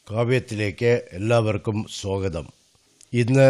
കാവ്യത്തിലേക്ക് എല്ലാവർക്കും സ്വാഗതം ഇന്ന്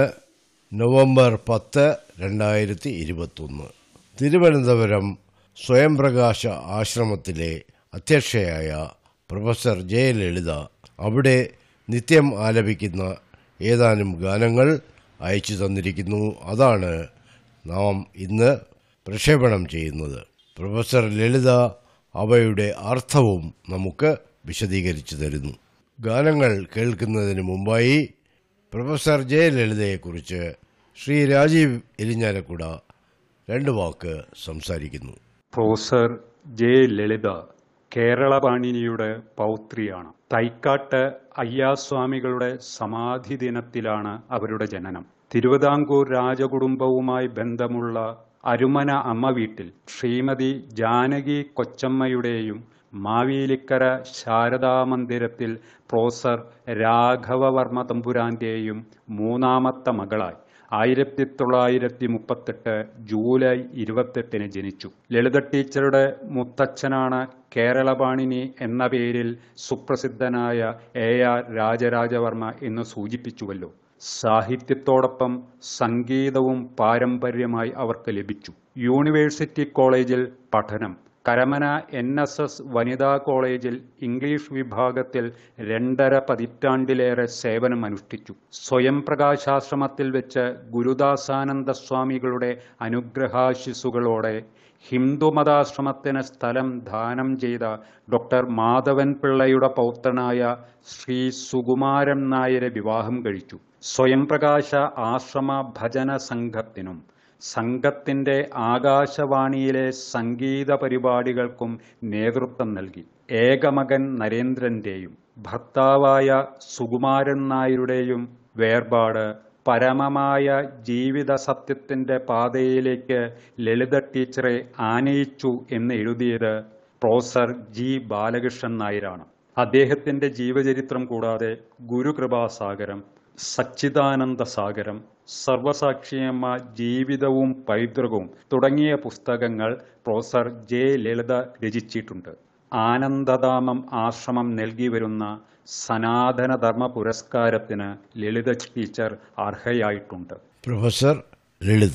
നവംബർ പത്ത് രണ്ടായിരത്തി ഇരുപത്തൊന്ന് തിരുവനന്തപുരം സ്വയംപ്രകാശ ആശ്രമത്തിലെ അധ്യക്ഷയായ പ്രൊഫസർ ജയലളിത അവിടെ നിത്യം ആലപിക്കുന്ന ഏതാനും ഗാനങ്ങൾ അയച്ചു തന്നിരിക്കുന്നു അതാണ് നാം ഇന്ന് പ്രക്ഷേപണം ചെയ്യുന്നത് പ്രൊഫസർ ലളിത അവയുടെ അർത്ഥവും നമുക്ക് വിശദീകരിച്ചു തരുന്നു ഗാനങ്ങൾ കേൾക്കുന്നതിന് മുമ്പായി പ്രൊഫസർ ജയലളിതയെക്കുറിച്ച് ശ്രീ രാജീവ് എലിഞ്ഞാലക്കുട രണ്ട് വാക്ക് സംസാരിക്കുന്നു പ്രൊഫസർ ജെ ലളിത കേരളപാണിനിയുടെ പൗത്രിയാണ് തൈക്കാട്ട് അയ്യാസ്വാമികളുടെ സമാധി ദിനത്തിലാണ് അവരുടെ ജനനം തിരുവിതാംകൂർ രാജകുടുംബവുമായി ബന്ധമുള്ള അരുമന അമ്മ വീട്ടിൽ ശ്രീമതി ജാനകി കൊച്ചമ്മയുടെയും മാവേലിക്കര ശാരദാ മന്ദിരത്തിൽ പ്രൊഫസർ രാഘവവർമ്മ തമ്പുരാന്റെയും മൂന്നാമത്തെ മകളായി ആയിരത്തി തൊള്ളായിരത്തി മുപ്പത്തെട്ട് ജൂലൈ ഇരുപത്തെട്ടിന് ജനിച്ചു ലളിത ടീച്ചറുടെ മുത്തച്ഛനാണ് കേരളപാണിനി എന്ന പേരിൽ സുപ്രസിദ്ധനായ എ ആർ രാജരാജവർമ്മ എന്ന് സൂചിപ്പിച്ചുവല്ലോ സാഹിത്യത്തോടൊപ്പം സംഗീതവും പാരമ്പര്യമായി അവർക്ക് ലഭിച്ചു യൂണിവേഴ്സിറ്റി കോളേജിൽ പഠനം കരമന എൻ എസ് എസ് വനിതാ കോളേജിൽ ഇംഗ്ലീഷ് വിഭാഗത്തിൽ രണ്ടര പതിറ്റാണ്ടിലേറെ സേവനം അനുഷ്ഠിച്ചു സ്വയം പ്രകാശാശ്രമത്തിൽ വെച്ച് ഗുരുദാസാനന്ദ സ്വാമികളുടെ അനുഗ്രഹാശിസുകളോടെ ഹിന്ദുമതാശ്രമത്തിന് സ്ഥലം ദാനം ചെയ്ത ഡോക്ടർ മാധവൻ പിള്ളയുടെ പൗത്രനായ ശ്രീ സുകുമാരൻ നായരെ വിവാഹം കഴിച്ചു സ്വയം പ്രകാശ ആശ്രമ ഭജന സംഘത്തിനും സംഘത്തിന്റെ ആകാശവാണിയിലെ സംഗീത പരിപാടികൾക്കും നേതൃത്വം നൽകി ഏകമകൻ നരേന്ദ്രന്റെയും ഭർത്താവായ സുകുമാരൻ നായരുടെയും വേർപാട് പരമമായ ജീവിത സത്യത്തിന്റെ പാതയിലേക്ക് ലളിത ടീച്ചറെ ആനയിച്ചു എന്ന് എഴുതിയത് പ്രൊഫസർ ജി ബാലകൃഷ്ണൻ നായരാണ് അദ്ദേഹത്തിന്റെ ജീവചരിത്രം കൂടാതെ ഗുരുകൃപാസാഗരം സച്ചിദാനന്ദ സാഗരം സർവസാക്ഷിയമ്മ ജീവിതവും പൈതൃകവും തുടങ്ങിയ പുസ്തകങ്ങൾ പ്രൊഫസർ ജെ ലളിത രചിച്ചിട്ടുണ്ട് ആനന്ദധാമം ആശ്രമം നൽകി വരുന്ന സനാതനധർമ്മ പുരസ്കാരത്തിന് ലളിത ടീച്ചർ അർഹയായിട്ടുണ്ട് പ്രൊഫസർ ലളിത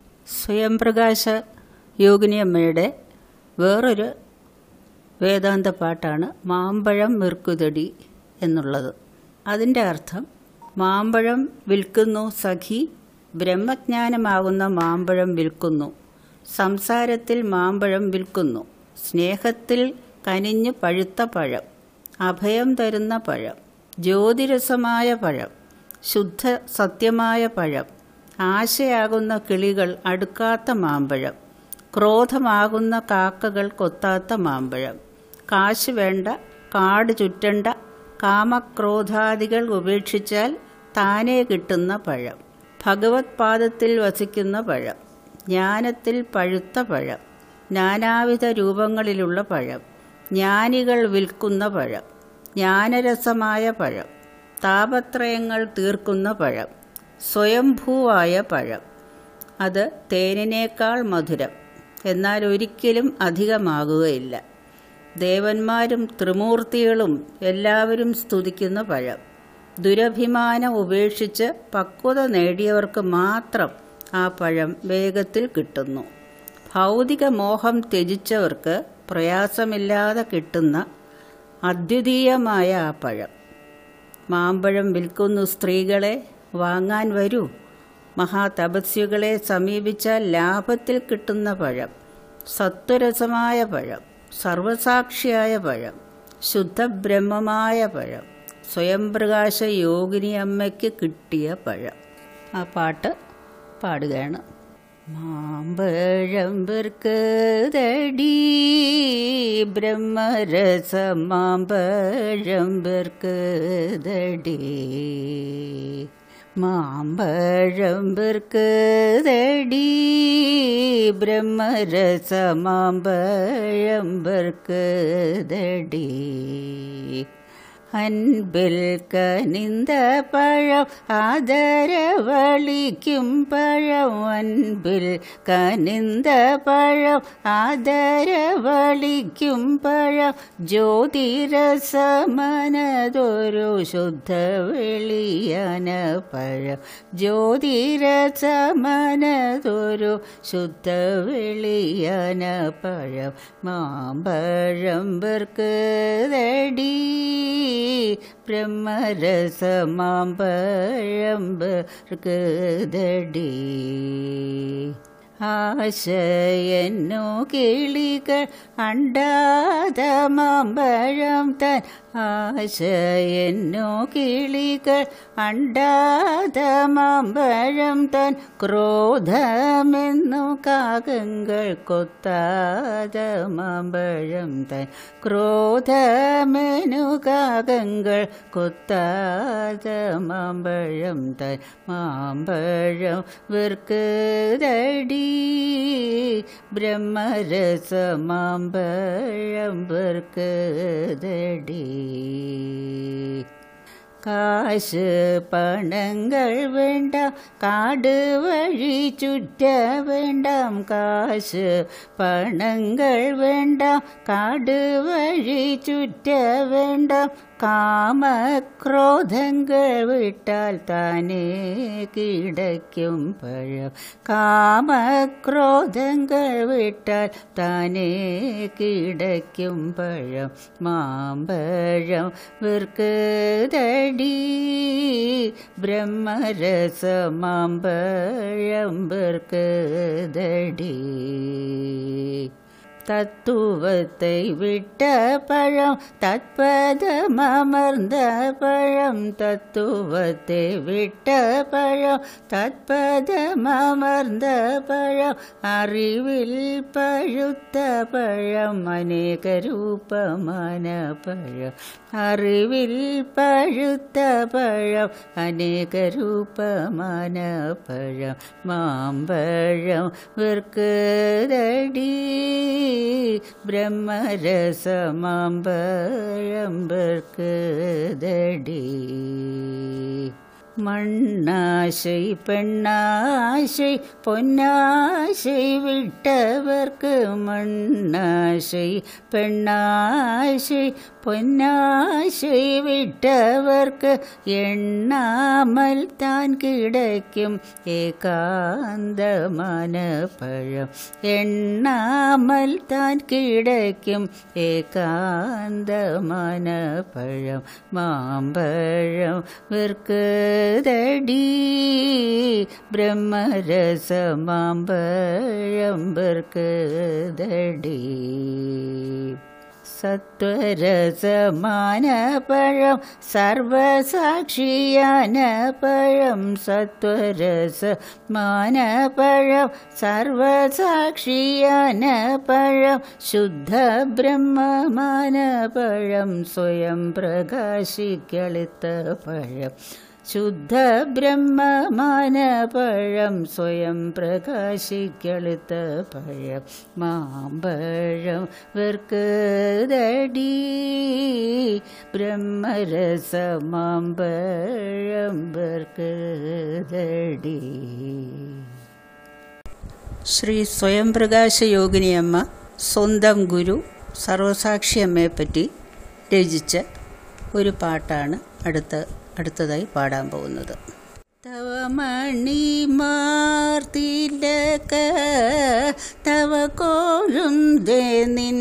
സ്വയംപ്രകാശ യോഗിനിയമ്മയുടെ വേറൊരു വേദാന്ത പാട്ടാണ് മാമ്പഴം മിർക്കുതടി എന്നുള്ളത് അതിൻ്റെ അർത്ഥം മാമ്പഴം വിൽക്കുന്നു സഖി ബ്രഹ്മജ്ഞാനമാകുന്ന മാമ്പഴം വിൽക്കുന്നു സംസാരത്തിൽ മാമ്പഴം വിൽക്കുന്നു സ്നേഹത്തിൽ കനിഞ്ഞു പഴുത്ത പഴം അഭയം തരുന്ന പഴം ജ്യോതിരസമായ പഴം ശുദ്ധ സത്യമായ പഴം ആശയാകുന്ന കിളികൾ അടുക്കാത്ത മാമ്പഴം ക്രോധമാകുന്ന കാക്കകൾ കൊത്താത്ത മാമ്പഴം കാശ് വേണ്ട കാട് ചുറ്റണ്ട കാമക്രോധാദികൾ ഉപേക്ഷിച്ചാൽ താനേ കിട്ടുന്ന പഴം ഭഗവത് പാദത്തിൽ വസിക്കുന്ന പഴം ജ്ഞാനത്തിൽ പഴുത്ത പഴം നാനാവിധ രൂപങ്ങളിലുള്ള പഴം ജ്ഞാനികൾ വിൽക്കുന്ന പഴം ജ്ഞാനരസമായ പഴം താപത്രയങ്ങൾ തീർക്കുന്ന പഴം സ്വയംഭൂവായ പഴം അത് തേനിനേക്കാൾ മധുരം എന്നാൽ ഒരിക്കലും അധികമാകുകയില്ല ദേവന്മാരും ത്രിമൂർത്തികളും എല്ലാവരും സ്തുതിക്കുന്ന പഴം ദുരഭിമാനം ഉപേക്ഷിച്ച് പക്വത നേടിയവർക്ക് മാത്രം ആ പഴം വേഗത്തിൽ കിട്ടുന്നു ഭൗതിക മോഹം ത്യജിച്ചവർക്ക് പ്രയാസമില്ലാതെ കിട്ടുന്ന അദ്വിതീയമായ ആ പഴം മാമ്പഴം വിൽക്കുന്നു സ്ത്രീകളെ വാങ്ങാൻ വരൂ മഹാതപസ്യുകളെ സമീപിച്ചാൽ ലാഭത്തിൽ കിട്ടുന്ന പഴം സത്വരസമായ പഴം സർവസാക്ഷിയായ പഴം ശുദ്ധബ്രഹ്മമായ പഴം സ്വയംപ്രകാശ യോഗിനി അമ്മയ്ക്ക് കിട്ടിയ പഴം ആ പാട്ട് പാടുകയാണ് മാമ്പഴം വെർക്കതടി ബ്രഹ്മരസ മാമ്പഴം വെർക്കതടി മാമ്പഴം വെർക്കതടി ബ്രഹ്മരസ മാമ്പഴം വെർക്കതടി അൻപിൽ കനിന്ത പഴം ആദരവളിക്കും പഴം അൻപിൽ കനിന്ത പഴം ആദരവളിക്കും പഴം ജ്യോതിരസമനതൊരു ശുദ്ധ വെളിയന പഴം ജ്യോതിരസമനതൊരു ശുദ്ധ വെളിയന പഴം മാമ്പഴം തടി ബ്രഹ്മരസമാമ്പഴം തടി ആശയന്നു കിളികൾ അണ്ടാത മാമ്പഴം തൻ ആശയന്നു കിളികൾ അണ്ടാത മാമ്പഴം തൻ ക്രോധമെന്നു കാകങ്ങൾ കൊത്താത മാമ്പഴം തൻ ക്രോധമെനു കാകങ്ങൾ കൊത്താത മാമ്പഴം തൻ മാമ്പഴം വിർക്കതടി ബ്രഹ്മരസമാമ്പഴം വിർക്കതടി കാശ് പണങ്ങൾ വേണ്ടാം കാട് വഴി ചുറ്റ വേണ്ടാം കാശ് പണങ്ങൾ വേണ്ടാം കാട് വഴി ചുറ്റ വേണ്ടാം കാമക്രോധങ്ങൾ വിട്ടാൽ താനേ കിടയ്ക്കും പഴം കാമക്രോധങ്ങൾ വിട്ടാൽ താനേ കിടയ്ക്കും പഴം മാമ്പഴം വിർക്കതടി ബ്രഹ്മരസമാമ്പഴം വിർക്കതടി தத்துவத்தை விட்ட பழம் தத்பதமர்ந்த பழம் தத்துவத்தை விட்ட பழம் தத்பதமர்ந்த பழம் அறிவில் பழுத்த பழம் அநேக ரூபமான பழம் അറിവിൽ പഴുത്ത പഴം അനേക രൂപமான പഴം മാമ്പഴം വിർക്കതടി ബ്രഹ്മരസമാമ്പഴം വിർക്കതടി മണ്ണാശை പെണ്ണാശை പൊന്നാശை വിട്ടവർക്ക് മണ്ണാശை പെണ്ണാശை പൊന്നാശை വിട്ടവർക്ക് എണ്ണാമൽ താൻ കിടയ്ക്കും ഏകാന്തമാന പഴം എണ്ണാമൽ താൻ കിടയ്ക്കും ഏകാന്തമാന പഴം മാമ്പഴം വിർക്കതടി ബ്രഹ്മരസമാമ്പഴം വിർക്കതടി സത്വരസമാന പഴം സർവസാക്ഷിയാന പഴം സത്വരസമാന പഴം സർവസാക്ഷിയാന പഴം ശുദ്ധ ബ്രഹ്മമാന പഴം സ്വയം പ്രകാശിക്കളിത്ത പഴം ശുദ്ധ ബ്രഹ്മമാന പഴം സ്വയം പ്രകാശിക്കളുത്ത പഴം മാമ്പഴം വെർക്കതടി ബ്രഹ്മരസമാമ്പഴം വെർക്കതടി ശ്രീ സ്വയം പ്രകാശ യോഗിനിയമ്മ സ്വന്തം ഗുരു സർവസാക്ഷി അമ്മയെപ്പറ്റി രചിച്ച ഒരു പാട്ടാണ് അടുത്ത അടുത്തതായി പാടാൻ പോകുന്നത് തവ മണിമാർത്തിലക തവ കോഴുന്തേ നിൻ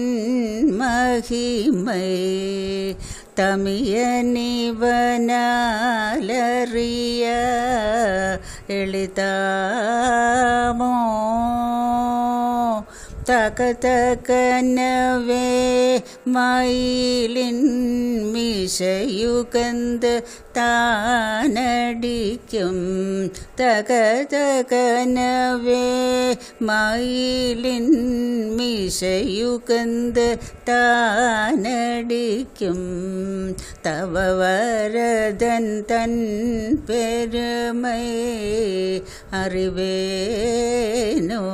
മഹിമൈ തമിയനിവനാലറിയ എളിതാമോ തകതകനവേ മയിലിൻ മിശയുകന്ത് താനടിക്കും തകതകനവേ മയിലിൻ മിശയുകന്ത് താനടിക്കും തവ വരദൻ തൻ പെരുമൈ അറിവേനോ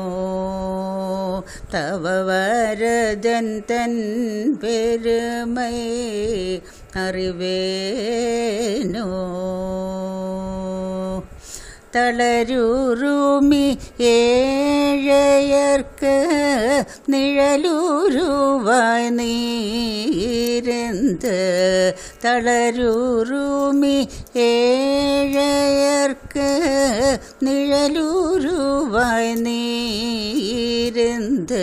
തവ വരദൻ തൻ പെരുമൈ അറിവേനോ തളരൂറുമി ഏഴയർക്ക് നിഴലൂരുവായി നീരന്ത് തളരൂറുമി ഏഴയർക്ക് നിഴലൂരുവായി നീരന്ത്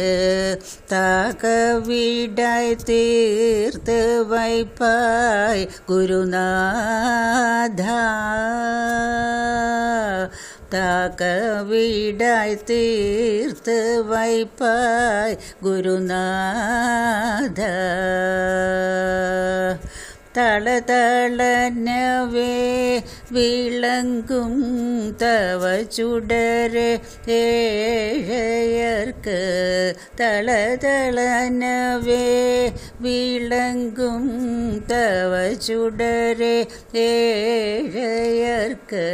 താകവിടായി തീർത്ത് വൈപ്പായ് ഗുരുനാഥ താകവിടായി തീർത്ത് വൈപ്പായ് ഗുരുനാഥ തളതളനവേ വിളങ്കും തവ ചുടര് ഏഴയർക്ക് തളതളനവേ വിളങ്കും തവ ചുടര് ഏഴയർക്ക്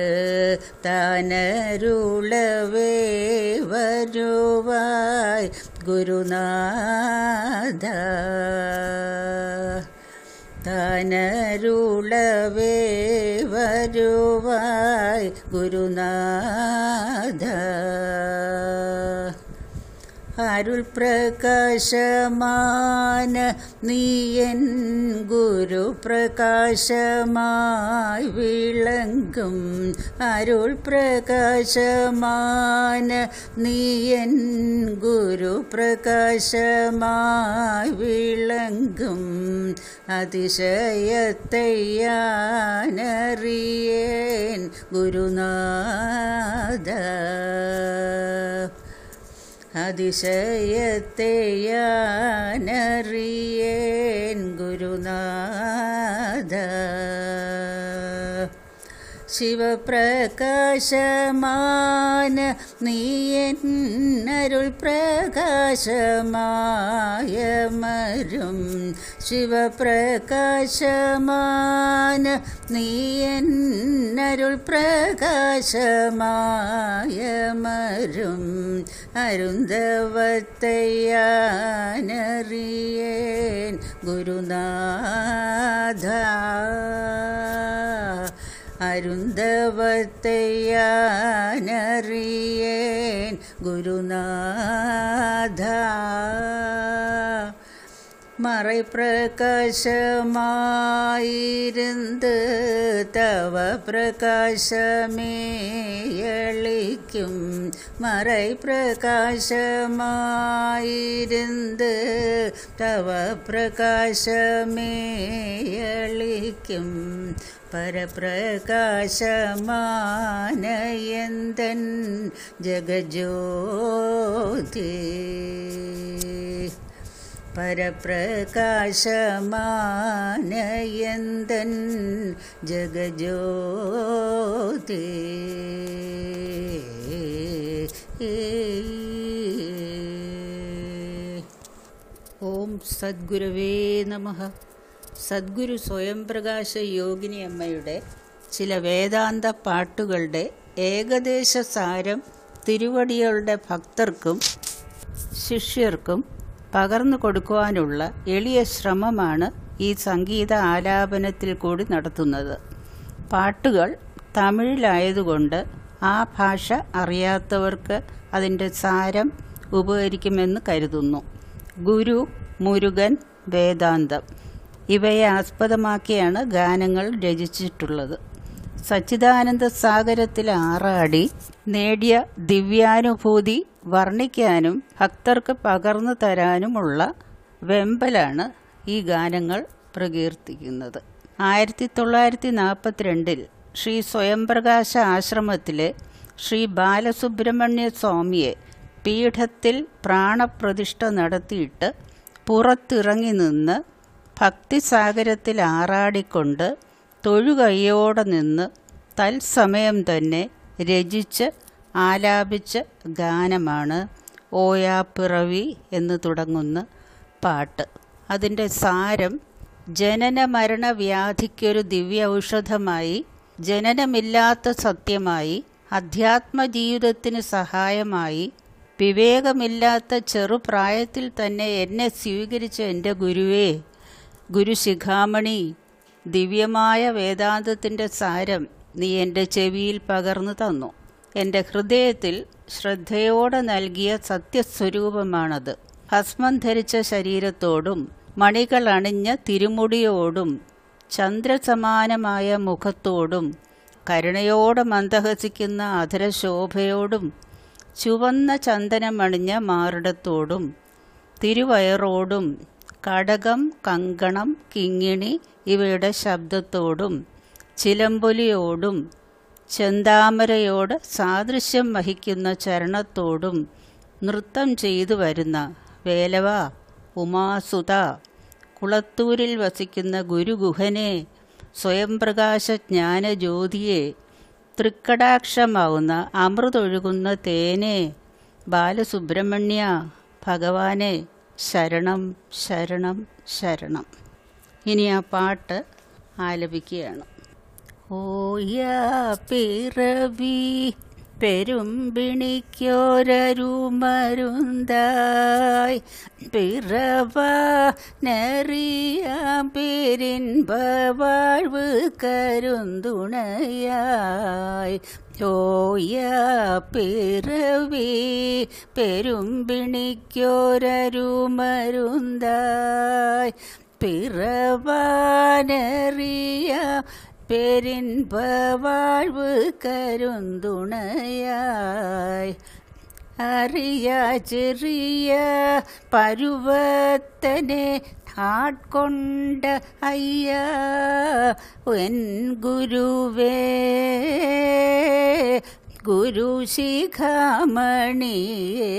താനരുളവേ വരുവായ് ഗുരുനാഥ താനരുളവേ വരുവായ് ഗുരുനാഥ അരുൾ പ്രകാശമാന നീയൻ ഗുരു പ്രകാശമായി വിളങ്കും അരുൾ പ്രകാശമാന നീയൻ ഗുരു പ്രകാശമായി വിളങ്കും അതിശയത്തെയ്യാനറിയേൻ ഗുരുനാഥ അതിശയത്തെയാനറിയേൻ ഗുരുനാഥ ശിവപ്രകാശമാന നീയന്നരുൾ പ്രകാശമായ മരും ശിവപ്രകാശമാന നീയന്നരുൾ പ്രകാശമായ മരും അരുന്തവത്തയ്യാനറിയേൻ ഗുരുനാഥ അരുന്തവത്തയ്യാനറിയേൻ ഗുരുനാഥ മറൈപ്രകാശമായിருந்து തവ പ്രകാശമേയളിക്കും മറൈപ്രകാശമായിருந்து തവ പ്രകാശമേയളിക്കും പരപ്രകാശമാനയന്തൻ ജഗജ്യോതി പരപ്രകാശമാനയന്തൻ ജഗജ്യോതി ഓം സദ്ഗുരവേ നമഃ സദ്ഗുരു സ്വയംപ്രകാശ യോഗിനി അമ്മയുടെ ചില വേദാന്ത പാട്ടുകളുടെ ഏകദേശ സാരം തിരുവടികളുടെ ഭക്തർക്കും ശിഷ്യർക്കും പകർന്നു കൊടുക്കുവാനുള്ള എളിയ ശ്രമമാണ് ഈ സംഗീത ആലാപനത്തിൽ കൂടി നടത്തുന്നത് പാട്ടുകൾ തമിഴിലായതുകൊണ്ട് ആ ഭാഷ അറിയാത്തവർക്ക് അതിൻ്റെ സാരം ഉപകരിക്കുമെന്ന് കരുതുന്നു ഗുരു മുരുകൻ വേദാന്തം ഇവയെ ആസ്പദമാക്കിയാണ് ഗാനങ്ങൾ രചിച്ചിട്ടുള്ളത് സച്ചിദാനന്ദ സാഗരത്തിൽ ആറാടി നേടിയ ദിവ്യാനുഭൂതി വർണ്ണിക്കാനും ഭക്തർക്ക് പകർന്നു തരാനുമുള്ള വെമ്പലാണ് ഈ ഗാനങ്ങൾ പ്രകീർത്തിക്കുന്നത് ആയിരത്തി തൊള്ളായിരത്തി നാൽപ്പത്തിരണ്ടിൽ ശ്രീ സ്വയംപ്രകാശ ആശ്രമത്തിലെ ശ്രീ ബാലസുബ്രഹ്മണ്യ സ്വാമിയെ പീഠത്തിൽ പ്രാണപ്രതിഷ്ഠ നടത്തിയിട്ട് പുറത്തിറങ്ങി നിന്ന് ഭക്തിസാഗരത്തിൽ ആറാടിക്കൊണ്ട് തൊഴുകൈയോടെ നിന്ന് തത്സമയം തന്നെ രചിച്ച് ആലാപിച്ച ഗാനമാണ് ഓയാപ്പിറവി എന്ന് തുടങ്ങുന്ന പാട്ട് അതിൻ്റെ സാരം ജനന മരണ വ്യാധിക്കൊരു ദിവ്യ ഔഷധമായി ജനനമില്ലാത്ത സത്യമായി അധ്യാത്മജീവിതത്തിന് സഹായമായി വിവേകമില്ലാത്ത ചെറുപ്രായത്തിൽ തന്നെ എന്നെ സ്വീകരിച്ച എൻ്റെ ഗുരുവേ ഗുരു ശിഖാമണി ദിവ്യമായ വേദാന്തത്തിൻ്റെ സാരം നീ എൻ്റെ ചെവിയിൽ പകർന്നു തന്നു എൻ്റെ ഹൃദയത്തിൽ ശ്രദ്ധയോടെ നൽകിയ സത്യസ്വരൂപമാണത് ഭസ്മം ധരിച്ച ശരീരത്തോടും മണികൾ അണിഞ്ഞ തിരുമുടിയോടും ചന്ദ്രസമാനമായ മുഖത്തോടും കരുണയോടെ മന്ദഹസിക്കുന്ന അധരശോഭയോടും ചുവന്ന ചന്ദനമണിഞ്ഞ മാറിടത്തോടും തിരുവയറോടും കടകം കങ്കണം കിങ്ങിണി ഇവയുടെ ശബ്ദത്തോടും ചിലമ്പൊലിയോടും ചെന്താമരയോട് സാദൃശ്യം വഹിക്കുന്ന ചരണത്തോടും നൃത്തം ചെയ്തു വരുന്ന വേലവ ഉമാസുത കുളത്തൂരിൽ വസിക്കുന്ന ഗുരുഗുഹനെ സ്വയംപ്രകാശ ജ്ഞാനജ്യോതിയെ തൃക്കടാക്ഷമാവുന്ന അമൃതൊഴുകുന്ന തേനെ ബാലസുബ്രഹ്മണ്യ ഭഗവാനെ ശരണം ശരണം ശരണം ഇനി ആ പാട്ട് ആലപിക്കുകയാണ് ഓയാ പിറവി പെരുമ്പിണിക്കോരരുമരുന്തായി പിറവ നെറിയാം പേരിൻപ വാഴ്വ് കരുന്തുണയായി ഓയാ പിറവി പെരുമ്പിണിക്കോരരുമരുന്തായി പിറവാനറിയ പെരിൻപ വാഴ്വ് കരുന്തുണയായി അറിയ ചെറിയ പരുവത്തനെ ആട്കൊണ്ട അയ്യ എൻ ഗുരുവേ ഗുരു ശിഖാമണിയേ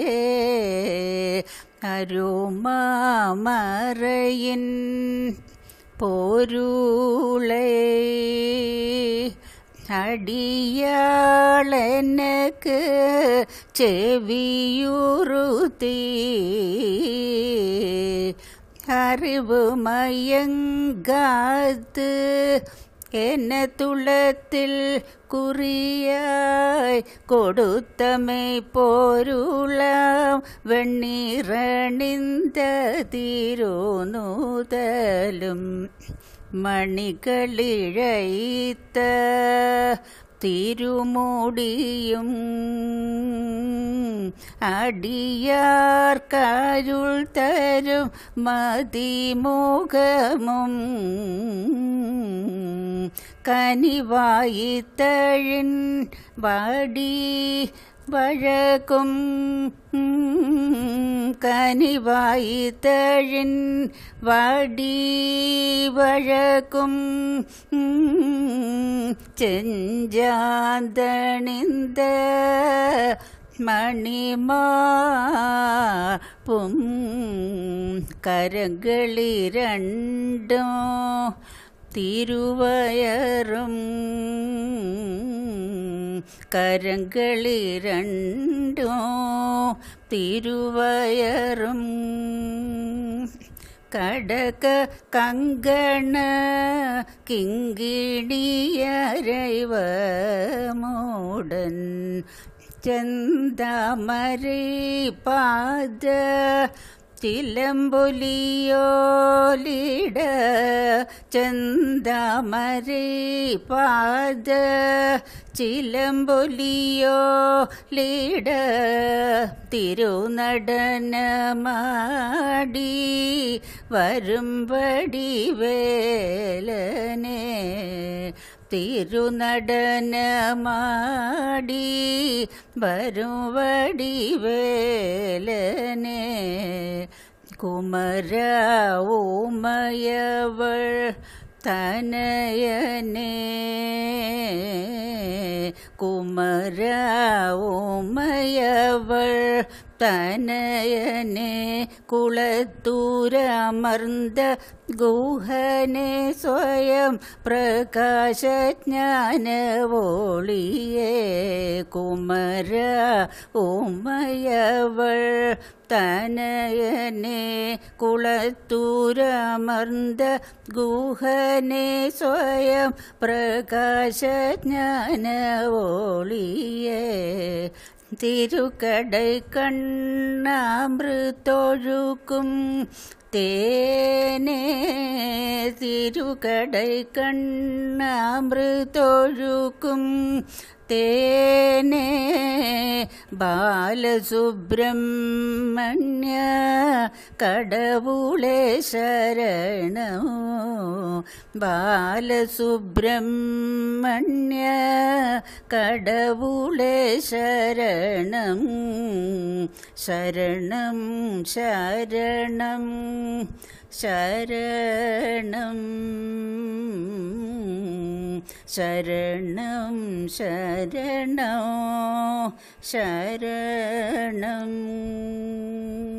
അരുമാമറയിൻ പോരുളേ അടിയാളെനക്ക് ചെവിയുറുത്തി അറിവ് മയങ്കാത്ത് എന്നെ തുളത്തിൽ കുറിയായി കൊടുത്തമേ പോരുളാം വെണ്ണീറണിന്ത തിരുനൂതലും മണികളിഴയിത്ത തിരുമുടിയും അടിയാർക്കരുൾ തരും മതിമുഖമും കനിവായി തഴിൻ വടി വഴക്കും കനിവായി തഴിൻ വടി വഴക്കും ചെഞ്ചാന്തണിന്ത മണിമാപ്പും കരകളിരണ്ടും തിരുവയറും കരങ്ങളിരണ്ടോ തിരുവയറും കടക കങ്കണ കിങ്കിണിയരൈവ മൂടൻ ചന്താമരി പാദ ചിലമ്പൊലിയോലിട ചന്താമരി പാദ ചിലമ്പൊലിയോ ലീട തിരുനടനമാടി വരുംപടി വേലനെ തിരുനടനമാടി വരുംവടി വേലനെ കുമര ഓമയവൾ തനയനെ കുമര ഓമയവൾ തനയനെ കുളത്തൂരമർന്ത ഗുഹനെ സ്വയം പ്രകാശജ്ഞാനവോളിയേ കുമര ഓമയവൾ തനയനെ കുളത്തൂരമർന്ത ഗുഹനെ സ്വയം പ്രകാശജ്ഞാനവോളിയേ തിരുക്കടை കണ്ണാമൃതൊഴുക്കും തേനേ തിരുകടൈ കണ്ണാമൃതൊഴുക്കും തേനേ ബാലസുബ്രഹ്മണ്യ കടവുളെ ശരണോ ബാലസുബ്രഹ്മണ്യ കടവുളെ ശരണം ശരണം ശരണം ശരണം ശരണം ശരണോ ശരണം